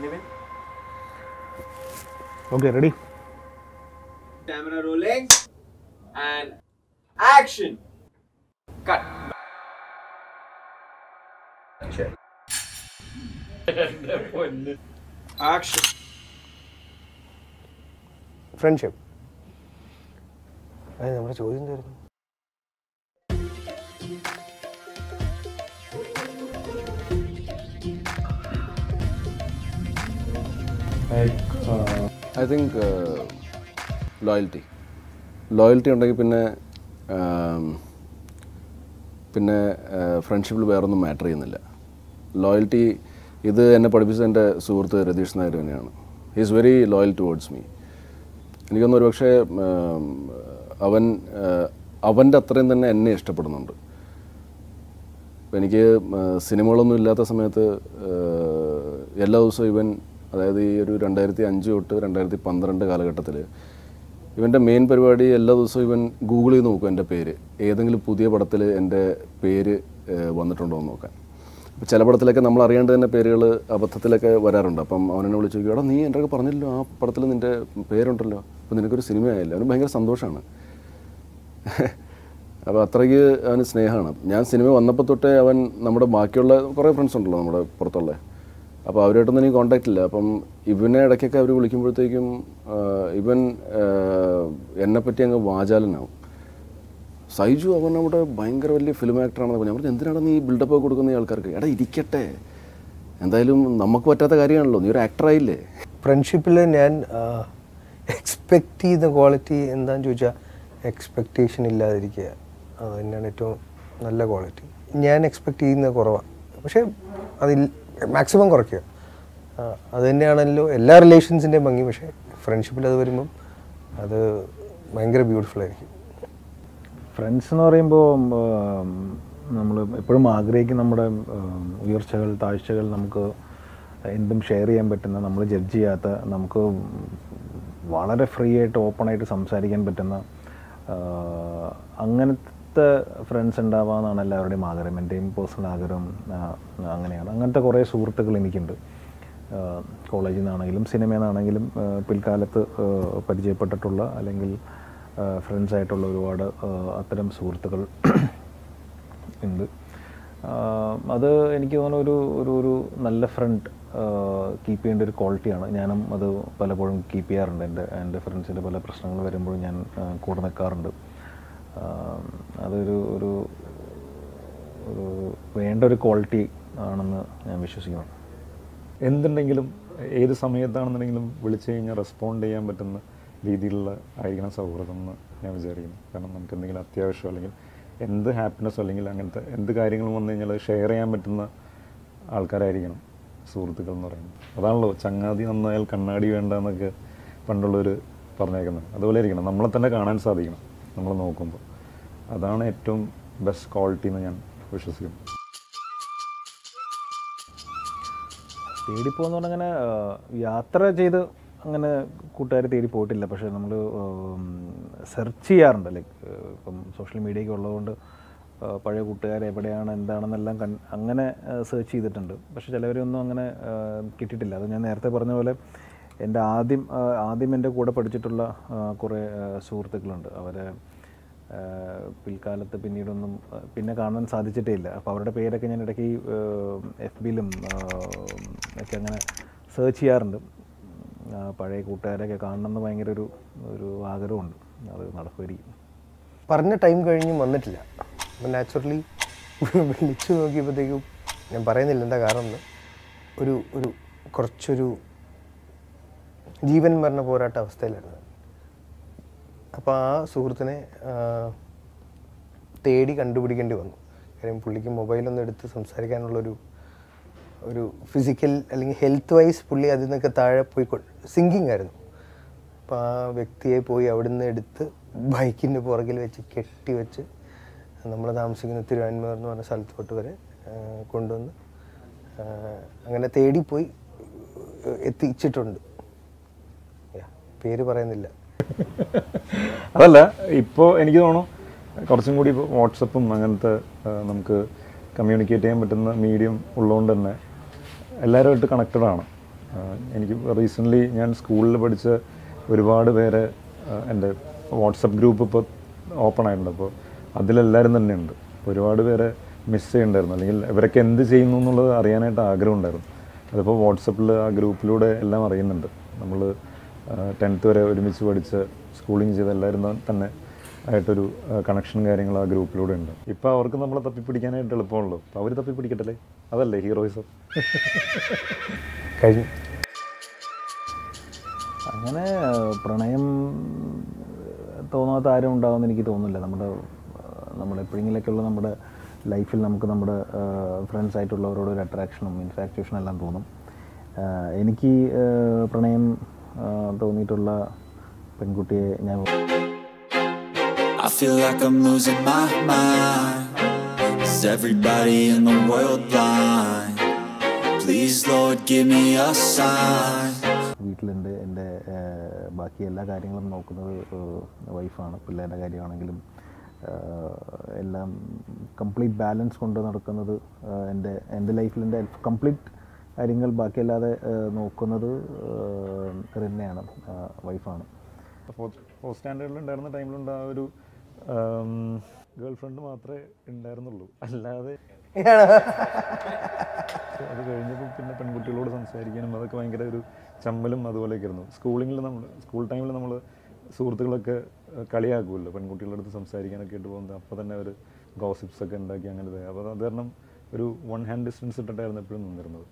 Niven? Okay ready Camera rolling. And action. Cut. Action. Friendship അത് നമ്മുടെ ചോദ്യം എന്തായിരുന്നു ഐ തിങ്ക് ലോയൽറ്റി ലോയൽറ്റി ഉണ്ടെങ്കിൽ പിന്നെ ആം, പിന്നെ ഫ്രണ്ട്ഷിപ്പിൽ വേറൊന്നും മാറ്റർ ചെയ്യുന്നില്ല ലോയൽറ്റി ഇത് എന്നെ പഠിപ്പിച്ചത് എൻ്റെ സുഹൃത്ത് രതീഷ് നായർ തന്നെയാണ് he is very loyal towards me എനിക്കൊന്നും ഒരുപക്ഷെ ആം, അവൻ ആ, അവൻ്റെ അത്രയും തന്നെ എന്നെ ഇഷ്ടപ്പെടുന്നുണ്ട് ഇപ്പം എനിക്ക് ആ, സിനിമകളൊന്നും ഇല്ലാത്ത സമയത്ത് ആ, എല്ലാ ദിവസവും ഇവൻ അതായത് ഈ ഒരു രണ്ടായിരത്തി അഞ്ച് തൊട്ട് രണ്ടായിരത്തി പന്ത്രണ്ട് കാലഘട്ടത്തിൽ ഇവൻ്റെ മെയിൻ പരിപാടി എല്ലാ ദിവസവും ഇവൻ ഗൂഗിൾ ചെയ്ത് നോക്കും എൻ്റെ പേര് ഏതെങ്കിലും പുതിയ പടത്തിൽ എൻ്റെ പേര് ആ, വന്നിട്ടുണ്ടോ എന്ന് നോക്കാൻ അപ്പോൾ ചില പടത്തിലൊക്കെ നമ്മൾ അറിയാണ്ട് തന്നെ പേരുകൾ അബദ്ധത്തിലൊക്കെ വരാറുണ്ട് അപ്പം അവനെന്നെ വിളിച്ചു ചോദിക്കും എടാ നീ എൻ്റെ ഒക്കെ പറഞ്ഞല്ലോ ആ പടത്തിൽ നിൻ്റെ പേരുണ്ടല്ലോ അപ്പോൾ നിനക്കൊരു സിനിമ ആയില്ല അവന് ഭയങ്കര സന്തോഷമാണ് അപ്പോൾ അത്രയ്ക്ക് അവന് സ്നേഹമാണ് ഞാൻ സിനിമ വന്നപ്പോൾ തൊട്ടേ അവൻ നമ്മുടെ ബാക്കിയുള്ള കുറേ ഫ്രണ്ട്സ് ഉണ്ടല്ലോ നമ്മുടെ പുറത്തുള്ള അപ്പോൾ അവരായിട്ടൊന്നും എനിക്ക് കോണ്ടാക്റ്റ് ഇല്ല അപ്പം ഇവനെ ഇടയ്ക്കൊക്കെ അവർ വിളിക്കുമ്പോഴത്തേക്കും ആ, ഇവൻ ആ, എന്നെപ്പറ്റി അങ്ങ് വാചാലനാവും സൈജു അവൻ അവിടെ ഭയങ്കര വലിയ ഫിലിം ആക്ടറാണെന്ന് ഞാൻ പറഞ്ഞു എന്തിനാണ് നീ ബിൽഡപ്പ് കൊടുക്കുന്ന ഈ ആൾക്കാർക്ക് എടാ ഇരിക്കട്ടെ എന്തായാലും നമുക്ക് പറ്റാത്ത കാര്യമാണല്ലോ നീ ഒരു ആക്ടറായില്ലേ ഫ്രണ്ട്ഷിപ്പിൽ ഞാൻ എക്സ്പെക്റ്റ് ചെയ്യുന്ന ക്വാളിറ്റി എന്താണെന്ന് ചോദിച്ചാൽ എക്സ്പെക്റ്റേഷൻ ഇല്ലാതിരിക്കുക അത് തന്നെയാണ് ഏറ്റവും നല്ല ക്വാളിറ്റി ഞാൻ എക്സ്പെക്റ്റ് ചെയ്യുന്നത് കുറവാണ് പക്ഷേ അതിൽ മാക്സിമം കുറയ്ക്കുക ആ, അത് തന്നെയാണല്ലോ എല്ലാ റിലേഷൻസിൻ്റെയും ഭംഗി പക്ഷേ ഫ്രണ്ട്ഷിപ്പിൽ അത് വരുമ്പം അത് ഭയങ്കര ബ്യൂട്ടിഫുൾ ആയിരിക്കും ഫ്രണ്ട്സ് എന്ന് പറയുമ്പോൾ നമ്മൾ എപ്പോഴും ആഗ്രഹിക്കും നമ്മുടെ ഉം, ഉയർച്ചകൾ താഴ്ചകൾ നമുക്ക് എന്തും ഷെയർ ചെയ്യാൻ പറ്റുന്ന നമ്മൾ ജഡ്ജ് ചെയ്യാത്ത നമുക്ക് വളരെ ഫ്രീ ആയിട്ട് ഓപ്പണായിട്ട് സംസാരിക്കാൻ പറ്റുന്ന ആ, അങ്ങനത്തെ ഫ്രണ്ട്സ് ഉണ്ടാവാമെന്നാണ് എല്ലാവരുടെയും ആഗ്രഹം എൻ്റെയും പേഴ്സണൽ ആഗ്രഹം ആ, അങ്ങനെയാണ് അങ്ങനത്തെ കുറേ സുഹൃത്തുക്കൾ എനിക്കുണ്ട് കോളേജിൽ നിന്നാണെങ്കിലും സിനിമയിൽ നിന്നാണെങ്കിലും ആ, പിൽക്കാലത്ത് ആ, പരിചയപ്പെട്ടിട്ടുള്ള അല്ലെങ്കിൽ ഫ്രണ്ട്സ് ആയിട്ടുള്ള ഒരുപാട് ആ, അത്തരം സുഹൃത്തുക്കൾ ഉണ്ട് ആ, അത് എനിക്ക് തോന്നുന്നു ഒരു ഒരു ഒരു നല്ല ഫ്രണ്ട് കീപ്പ് ചെയ്യേണ്ട ഒരു ക്വാളിറ്റിയാണ് ഞാനും അത് പലപ്പോഴും കീപ്പ് ചെയ്യാറുണ്ട് എൻ്റെ എൻ്റെ ഫ്രണ്ട്സിൻ്റെ പല പ്രശ്നങ്ങൾ വരുമ്പോഴും ഞാൻ ആ, കൂടെ നിൽക്കാറുണ്ട് ആ, അതൊരു ഒരു ഒരു വേണ്ട ഒരു ക്വാളിറ്റി ആണെന്ന് ഞാൻ വിശ്വസിക്കുന്നു എന്തുണ്ടെങ്കിലും ഏത് സമയത്താണെന്നുണ്ടെങ്കിലും വിളിച്ചു കഴിഞ്ഞാൽ റെസ്പോണ്ട് ചെയ്യാൻ പറ്റുന്ന രീതിയിലുള്ള ആയിരിക്കണം സൗഹൃദം എന്ന് ഞാൻ വിചാരിക്കുന്നു കാരണം നമുക്ക് എന്തെങ്കിലും അത്യാവശ്യം അല്ലെങ്കിൽ എന്ത് ഹാപ്പിനെസ് അല്ലെങ്കിൽ അങ്ങനത്തെ എന്ത് കാര്യങ്ങളും വന്നു കഴിഞ്ഞാൽ ഷെയർ ചെയ്യാൻ പറ്റുന്ന ആൾക്കാരായിരിക്കണം സുഹൃത്തുക്കൾ എന്ന് പറയുന്നത് അതാണല്ലോ ചങ്ങാതി നന്നായാൽ കണ്ണാടി വേണ്ട എന്നൊക്കെ പണ്ടുള്ളവർ പറഞ്ഞേക്കുന്നത് അതുപോലെ ഇരിക്കണം നമ്മളെ തന്നെ കാണാൻ സാധിക്കണം നമ്മൾ നോക്കുമ്പോൾ അതാണ് ഏറ്റവും ബെസ്റ്റ് ക്വാളിറ്റി എന്ന് ഞാൻ വിശ്വസിക്കുന്നു തേടിപ്പോന്ന് പറഞ്ഞാൽ അങ്ങനെ ആ, യാത്ര ചെയ്ത് അങ്ങനെ കൂട്ടുകാർ തേടി പോയിട്ടില്ല പക്ഷേ നമ്മൾ സെർച്ച് ചെയ്യാറുണ്ട് ലൈക്ക് ഇപ്പം സോഷ്യൽ മീഡിയയൊക്കെ ഉള്ളതുകൊണ്ട് ആ, പഴയ കൂട്ടുകാർ എവിടെയാണ് എന്താണെന്നെല്ലാം കൺ അങ്ങനെ സെർച്ച് ചെയ്തിട്ടുണ്ട് പക്ഷേ ചിലവരൊന്നും അങ്ങനെ ആ, കിട്ടിയിട്ടില്ല അത് ഞാൻ നേരത്തെ പറഞ്ഞ പോലെ എൻ്റെ ആദ്യം ആ, ആദ്യം എൻ്റെ കൂടെ പഠിച്ചിട്ടുള്ള ആ, കുറേ ആ, സുഹൃത്തുക്കളുണ്ട് അവരെ ആഹ് പിൽക്കാലത്ത് പിന്നീടൊന്നും ആഹ് പിന്നെ കാണാൻ സാധിച്ചിട്ടേ ഇല്ല അപ്പോൾ അവരുടെ പേരൊക്കെ ഞാൻ ഇടയ്ക്ക് എഫ് ബിയിലും ഒക്കെ അങ്ങനെ സെർച്ച് ചെയ്യാറുണ്ട് ആഹ് പഴയ കൂട്ടുകാരെയൊക്കെ കാണണമെന്ന് ഭയങ്കര ഒരു ഒരു ആഗ്രഹമുണ്ട് അത് നടക്കുമായിരിക്കും പറഞ്ഞ ടൈം കഴിഞ്ഞും വന്നിട്ടില്ല അപ്പം നാച്ചുറലി വിളിച്ചു നോക്കിയപ്പോഴത്തേക്കും ഞാൻ പറയുന്നില്ല എന്താ കാരണം എന്ന് ഒരു ഒരു കുറച്ചൊരു ജീവൻ മരണ പോരാട്ട അവസ്ഥയിലായിരുന്നു അപ്പോൾ ആ സുഹൃത്തിനെ ആ, തേടി കണ്ടുപിടിക്കേണ്ടി വന്നു കാര്യം പുള്ളിക്ക് മൊബൈലൊന്നും എടുത്ത് സംസാരിക്കാനുള്ളൊരു ഒരു ഫിസിക്കൽ അല്ലെങ്കിൽ ഹെൽത്ത് വൈസ് പുള്ളി അതിൽ നിന്നൊക്കെ താഴെ പോയി സിങ്കിങ് ആയിരുന്നു അപ്പോൾ ആ വ്യക്തിയെ പോയി അവിടുന്ന് എടുത്ത് ബൈക്കിൻ്റെ പുറകിൽ വെച്ച് കെട്ടി വെച്ച് നമ്മൾ താമസിക്കുന്ന തിരുവാൻമൂർ എന്ന് പറഞ്ഞ സ്ഥലത്തോട്ട് വരെ ആ, കൊണ്ടുവന്ന് ആ, അങ്ങനെ തേടിപ്പോയി എത്തിച്ചിട്ടുണ്ട് Yeah, പേര് പറയുന്നില്ല അതല്ല ഇപ്പോൾ എനിക്ക് തോന്നുന്നു കുറച്ചും കൂടി ഇപ്പോൾ വാട്സപ്പും അങ്ങനത്തെ ആ, നമുക്ക് കമ്മ്യൂണിക്കേറ്റ് ചെയ്യാൻ പറ്റുന്ന മീഡിയം ഉള്ളതുകൊണ്ട് തന്നെ എല്ലാവരുമായിട്ട് കണക്റ്റഡ് ആണ് ആഹ് എനിക്ക് റീസെൻ്റ്ലി ഞാൻ സ്കൂളിൽ പഠിച്ച ഒരുപാട് പേരെ ആഹ് എൻ്റെ വാട്സപ്പ് ഗ്രൂപ്പ് ഇപ്പോൾ ഓപ്പൺ ആയിട്ടുണ്ട് അപ്പോൾ അതിലെല്ലാവരും തന്നെ ഉണ്ട് ഒരുപാട് പേരെ മിസ് ചെയ്യുന്നുണ്ടായിരുന്നു അല്ലെങ്കിൽ ഇവരൊക്കെ എന്ത് ചെയ്യുന്നു എന്നുള്ളത് അറിയാനായിട്ട് ആഗ്രഹം ഉണ്ടായിരുന്നു അതിപ്പോൾ വാട്സപ്പിൽ ആ ഗ്രൂപ്പിലൂടെ എല്ലാം അറിയുന്നുണ്ട് നമ്മൾ ടെൻത്ത് വരെ ഒരുമിച്ച് പഠിച്ച് സ്കൂളിങ് ചെയ്ത എല്ലാവരും ത- തന്നെ ആയിട്ടൊരു കണക്ഷൻ കാര്യങ്ങൾ ആ ഗ്രൂപ്പിലൂടെ ഉണ്ട് ഇപ്പോൾ അവർക്ക് നമ്മളെ തപ്പിപ്പിടിക്കാനായിട്ട് എളുപ്പമുള്ളൂ അപ്പോൾ അവർ തപ്പിപ്പിടിക്കട്ടല്ലേ അതല്ലേ ഹീറോയിസം കഴിഞ്ഞു അങ്ങനെ ഏഹ്, പ്രണയം ഏഹ്, തോന്നാത്ത ആരും ഉണ്ടാവുമെന്ന് എനിക്ക് തോന്നുന്നില്ല നമ്മുടെ ഏഹ്, നമ്മൾ എപ്പോഴെങ്കിലൊക്കെയുള്ള നമ്മുടെ ലൈഫിൽ നമുക്ക് നമ്മുടെ ഫ്രണ്ട്സ് ആയിട്ടുള്ളവരോട് ഒരു അട്രാക്ഷനും ഇൻട്രാക്റ്റേഷനും എല്ലാം തോന്നും ഏഹ്, എനിക്ക് ഏഹ്, പ്രണയം ഏഹ്, തോന്നിയിട്ടുള്ള പെൺകുട്ടിയെ ഞാൻ I feel like I'm losing my mind. Is everybody in the world blind? Please, Lord, give me a sign. വീട്ടിലുണ്ട് എൻ്റെ ഏഹ്, ബാക്കി എല്ലാ കാര്യങ്ങളും നോക്കുന്നത് വൈഫാണ് പിള്ളേരുടെ കാര്യമാണെങ്കിലും ഏഹ്, എല്ലാം കംപ്ലീറ്റ് ബാലൻസ് കൊണ്ട് നടക്കുന്നത് ഏഹ്, എൻ്റെ എൻ്റെ ലൈഫിൽ എൻ്റെ കംപ്ലീറ്റ് കാര്യങ്ങൾ ബാക്കിയല്ലാതെ ഏഹ്, നോക്കുന്നത് ഏഹ്, റിന്നയാണ് വൈഫാണ് ഫോർത്ത് ഫോർത്ത് സ്റ്റാൻഡേർഡിൽ ഉണ്ടായിരുന്ന ടൈമിലുണ്ട് ആ ഒരു ഗേൾ ഫ്രണ്ട് മാത്രമേ ഉണ്ടായിരുന്നുള്ളൂ അല്ലാതെ അത് കഴിഞ്ഞപ്പോൾ പിന്നെ പെൺകുട്ടികളോട് സംസാരിക്കാനും അതൊക്കെ ഭയങ്കര ഒരു ചമ്മലും അതുപോലെയൊക്കെ ആയിരുന്നു സ്കൂളിങ്ങിൽ നമ്മൾ സ്കൂൾ ടൈമിൽ നമ്മൾ സുഹൃത്തുക്കളൊക്കെ ഏഹ്, കളിയാക്കുമല്ലോ പെൺകുട്ടികളുടെ അടുത്ത് സംസാരിക്കാനൊക്കെ ആയിട്ട് പോകുന്നത് അപ്പോൾ തന്നെ അവർ ഗോസിപ്സ് ഒക്കെ ഉണ്ടാക്കി അങ്ങനെ അപ്പോൾ അത് കാരണം ഒരു വൺ ഹാൻഡ് ഡിസ്റ്റൻസ് ഇട്ടിട്ടായിരുന്നു എപ്പോഴും നിന്നിരുന്നത്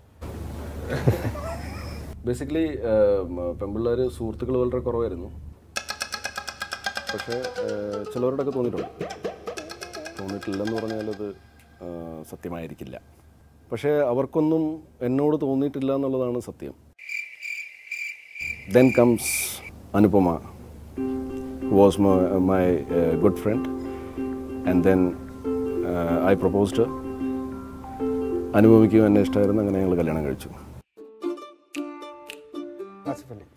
ബേസിക്കലി പെൺപിള്ളേർ സുഹൃത്തുക്കൾ വളരെ കുറവായിരുന്നു പക്ഷേ ഏഹ്, ചിലവരോടൊക്കെ തോന്നിയിട്ടുണ്ട് തോന്നിയിട്ടില്ലെന്ന് പറഞ്ഞാൽ അത് ഏഹ്, സത്യമായിരിക്കില്ല പക്ഷേ അവർക്കൊന്നും എന്നോട് തോന്നിയിട്ടില്ല എന്നുള്ളതാണ് സത്യം then comes Anupama was my good friend and then I proposed അനുപമയ്ക്കും എന്നെ ഇഷ്ടമായിരുന്നു അങ്ങനെ ഞങ്ങൾ കല്യാണം കഴിച്ചു ആസിഫ് അലി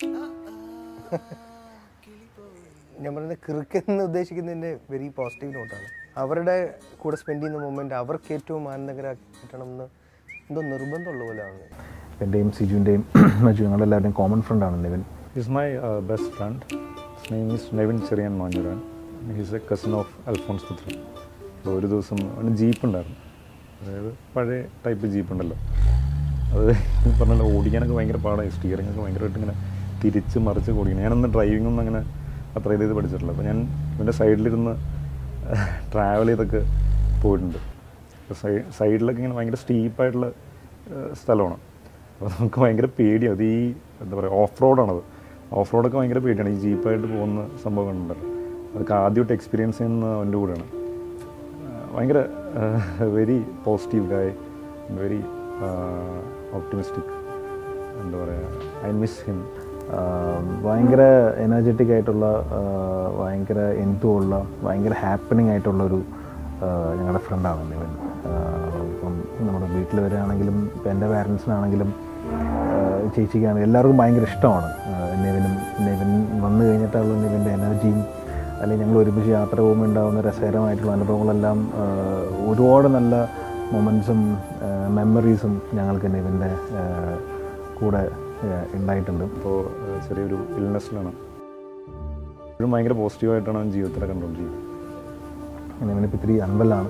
ഞാൻ പറയുന്നത് കിറുക്കെന്ന് ഉദ്ദേശിക്കുന്നതിൻ്റെ വെരി പോസിറ്റീവ് നോട്ടാണ് അവരുടെ കൂടെ സ്പെൻഡ് ചെയ്യുന്ന മൊമെൻറ്റ് അവർക്ക് ഏറ്റവും ആനന്ദകരമാക്കി കിട്ടണം എന്ന് എന്തോ നിർബന്ധമുള്ള പോലെയാണ് എൻ്റെയും സിജുവിൻ്റെയും മജു ഞങ്ങളെല്ലാവരുടെയും കോമൺ ഫ്രണ്ടാണ് Nivin He's my uh, best friend. His name is Nevin Cherian Manjuran. He's a cousin of Alphonse Putra. അപ്പോൾ ഒരു ദിവസം അവന് ജീപ്പ് ഉണ്ടായിരുന്നു അതായത് പഴയ ടൈപ്പ് ജീപ്പ് ഉണ്ടല്ലോ അത് ഈ പറഞ്ഞ ഓടിക്കാനൊക്കെ ഭയങ്കര പാടായി സ്റ്റിയറിംഗ് ഒക്കെ ഭയങ്കരമായിട്ട് ഇങ്ങനെ തിരിച്ച് മറിച്ച് ഓടിക്കണം ഞാനൊന്ന് ഡ്രൈവിംഗ് ഒന്നും അങ്ങനെ അത്ര ഇത് ചെയ്ത് പഠിച്ചിട്ടില്ല അപ്പോൾ ഞാൻ ഇവൻ്റെ സൈഡിലിരുന്ന് ട്രാവൽ ചെയ്തൊക്കെ പോയിട്ടുണ്ട് അപ്പോൾ സൈ സൈഡിലൊക്കെ ഇങ്ങനെ ഭയങ്കര സ്റ്റീപ്പായിട്ടുള്ള സ്ഥലമാണ് അപ്പോൾ നമുക്ക് ഭയങ്കര പേടിയാണ് അത് ഈ എന്താ പറയുക ഓഫ് റോഡാണത് ഓഫ് റോഡൊക്കെ ഭയങ്കര പേടിയാണ് ഈ ജീപ്പായിട്ട് പോകുന്ന സംഭവങ്ങളുണ്ടല്ലോ അതൊക്കെ ആദ്യമായിട്ട് എക്സ്പീരിയൻസ് ചെയ്യുന്ന അവൻ്റെ കൂടെയാണ് ആഹ് ഭയങ്കര very positive guy very optimistic എന്താ പറയുക ഐ മിസ് ഹിം ആഹ് ഭയങ്കര എനർജറ്റിക് ആയിട്ടുള്ള ആഹ് ഭയങ്കര എന്തുമുള്ള ഭയങ്കര ഹാപ്പനിങ് ആയിട്ടുള്ള ഒരു ആഹ് ഞങ്ങളുടെ ഫ്രണ്ടാണ് നിവൻ ആഹ് ഇപ്പം നമ്മുടെ വീട്ടിൽ വരികയാണെങ്കിലും ഇപ്പം എൻ്റെ പാരൻസിനാണെങ്കിലും ആഹ് ചേച്ചിക്കാണെങ്കിലും എല്ലാവർക്കും ഭയങ്കര ഇഷ്ടമാണ് ആഹ് നിവിനും നിവിൻ വന്നു കഴിഞ്ഞിട്ടുള്ള നിവിൻ്റെ എനർജിയും അല്ലെങ്കിൽ ഞങ്ങൾ ഒരുമിച്ച് യാത്ര പോകുമ്പോൾ ഉണ്ടാകുന്ന രസകരമായിട്ടുള്ള അനുഭവങ്ങളെല്ലാം ആഹ് ഒരുപാട് നല്ല മൊമെൻറ്റ്സും മെമ്മറീസും ഞങ്ങൾക്ക് നിവിൻ്റെ ആഹ് കൂടെ ആഹ് ഉണ്ടായിട്ടുണ്ട് ഇപ്പോൾ ചെറിയൊരു ഇൽനെസ്സിലാണ് ഇപ്പോഴും ഭയങ്കര പോസിറ്റീവായിട്ടാണ് അവൻ ജീവിതത്തിലെ കണ്ടുകൊണ്ടിരിക്കുന്നത് ഇവനിപ്പോൾ ഇത്തിരി അൻവലാണ്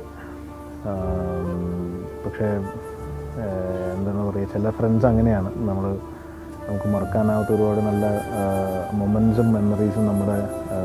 പക്ഷേ ആഹ് എന്താണ് പറയുക ചില ഫ്രണ്ട്സ് അങ്ങനെയാണ് നമ്മൾ നമുക്ക് മറക്കാനാവാത്ത ഒരുപാട് നല്ല മൊമെൻറ്റ്സും മെമ്മറീസും നമ്മുടെ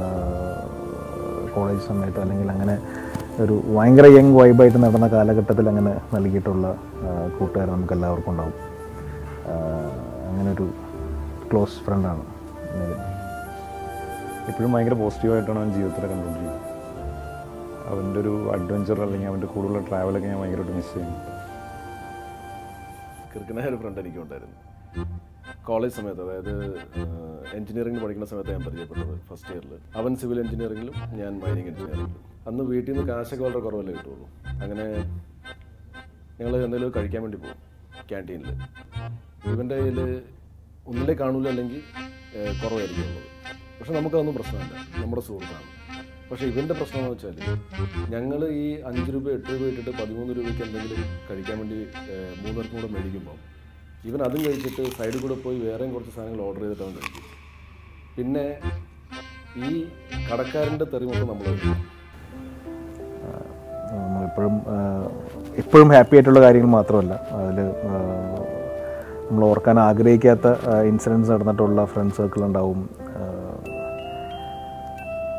കോളേജ് സമയത്ത് അല്ലെങ്കിൽ അങ്ങനെ ഒരു ഭയങ്കര യങ് വൈബായിട്ട് നടന്ന കാലഘട്ടത്തിൽ അങ്ങനെ നൽകിയിട്ടുള്ള ആഹ് കൂട്ടുകാർ നമുക്ക് എല്ലാവർക്കും ഉണ്ടാവും ആഹ് അങ്ങനെ ഒരു ക്ലോസ് ഫ്രണ്ടാണ് നിവിൻ ഇപ്പോഴും ഭയങ്കര പോസിറ്റീവായിട്ടാണ് അവൻ ജീവിതത്തിലെ കണ്ടുകൊണ്ടിരിക്കുന്നത് അവൻ്റെ ഒരു അഡ്വഞ്ചർ അല്ലെങ്കിൽ അവൻ്റെ കൂടെയുള്ള ട്രാവലൊക്കെ ഞാൻ ഭയങ്കരമായിട്ട് മിസ് ചെയ്യുന്നു കിറുക്കനായ ഒരു ഫ്രണ്ട് എനിക്കുണ്ടായിരുന്നു കോളേജ് സമയത്ത് അതായത് എഞ്ചിനീയറിംഗ് പഠിക്കുന്ന സമയത്ത് ഞാൻ പരിചയപ്പെട്ടത് ഫസ്റ്റ് ഇയറിൽ അവൻ സിവിൽ എഞ്ചിനീയറിംഗിലും ഞാൻ മൈനിങ് എഞ്ചിനീയറിംഗിലും അന്ന് വീട്ടിൽ നിന്ന് കാശൊക്കെ വളരെ കുറവല്ലേ കിട്ടുള്ളൂ അങ്ങനെ ഞങ്ങൾ എന്തെങ്കിലും കഴിക്കാൻ വേണ്ടി പോകും ക്യാൻറ്റീനിൽ ഇവൻ്റെ കയ്യിൽ ഒന്നിലേ കാണൂല അല്ലെങ്കിൽ ഏഹ്, കുറവായിരിക്കും ഉള്ളത് പക്ഷെ നമുക്കതൊന്നും പ്രശ്നമില്ല നമ്മുടെ സുഹൃത്താണ് പക്ഷേ ഇവൻ്റെ പ്രശ്നം എന്ന് വെച്ചാൽ ഞങ്ങൾ ഈ അഞ്ച് രൂപ എട്ട് രൂപ ഇട്ടിട്ട് പതിമൂന്ന് രൂപയ്ക്ക് എന്തെങ്കിലും കഴിക്കാൻ വേണ്ടി ഏഹ്, മൂന്നുപേർക്കും കൂടെ മേടിക്കുമ്പോൾ ഇവൻ അതും കഴിച്ചിട്ട് സൈഡിൽ കൂടെ പോയി വേറെയും കുറച്ച് സാധനങ്ങൾ ഓർഡർ ചെയ്തിട്ട് അവൻ കഴിക്കും പിന്നെ ഈ കടക്കാരൻ്റെ തെറി മൊത്തം നമ്മൾ കഴിക്കും നമ്മളിപ്പോഴും എപ്പോഴും ഹാപ്പി ആയിട്ടുള്ള കാര്യങ്ങൾ മാത്രമല്ല അതിൽ നമ്മൾ ഓർക്കാൻ ആഗ്രഹിക്കാത്ത ഇൻസിഡൻസ് നടന്നിട്ടുള്ള ഫ്രണ്ട് സർക്കിൾ ഉണ്ടാവും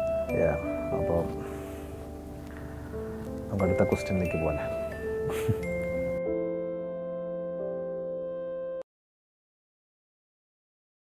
അപ്പോൾ നമുക്ക് അടുത്ത ക്വസ്റ്റ്യനിലേക്ക് പോലെ